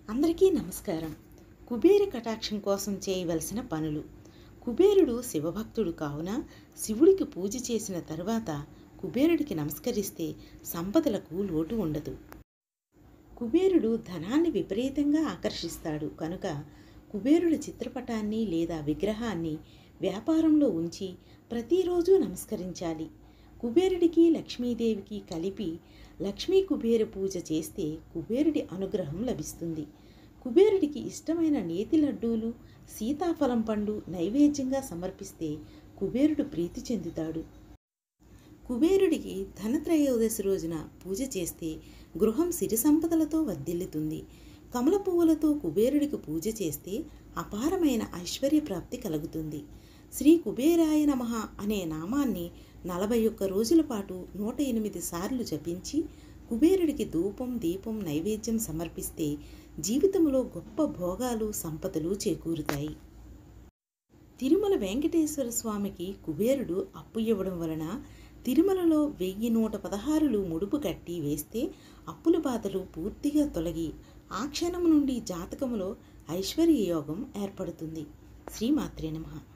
అందరికీ నమస్కారం కుబేర కటాక్షం కోసం చేయవలసిన పనులు కుబేరుడు శివభక్తుడు కావున శివుడికి పూజ చేసిన తరువాత కుబేరుడికి నమస్కరిస్తే సంపదలకు లోటు ఉండదు కుబేరుడు ధనాన్ని విపరీతంగా ఆకర్షిస్తాడు కనుక కుబేరుడి చిత్రపటాన్ని లేదా విగ్రహాన్ని వ్యాపారంలో ఉంచి ప్రతిరోజు నమస్కరించాలి కుబేరుడికి లక్ష్మీదేవికి కలిపి లక్ష్మీ కుబేర పూజ చేస్తే కుబేరుడి అనుగ్రహం లభిస్తుంది కుబేరుడికి ఇష్టమైన నేతి లడ్డూలు సీతాఫలం పండు నైవేద్యంగా సమర్పిస్తే కుబేరుడు ప్రీతి చెందుతాడు కుబేరుడికి ధనత్రయోదశి రోజున పూజ చేస్తే గృహం సిరి సంపదలతో వర్ధిల్లుతుంది కమల పువ్వులతో కుబేరుడికి పూజ చేస్తే అపారమైన ఐశ్వర్య ప్రాప్తి కలుగుతుంది శ్రీ కుబేరాయ నమః అనే నామాన్ని నలభై ఒక్క రోజుల పాటు నూట ఎనిమిది సార్లు జపించి కుబేరుడికి ధూపం దీపం నైవేద్యం సమర్పిస్తే జీవితంలో గొప్ప భోగాలు సంపదలు చేకూరుతాయి తిరుమల వెంకటేశ్వర స్వామికి కుబేరుడు అప్పు ఇవ్వడం వలన తిరుమలలో వెయ్యి నూట పదహారులు ముడుపు కట్టి వేస్తే అప్పుల బాధలు పూర్తిగా తొలగి ఆ క్షణం నుండి జాతకములో ఐశ్వర్య యోగం ఏర్పడుతుంది శ్రీమాత్రే నమః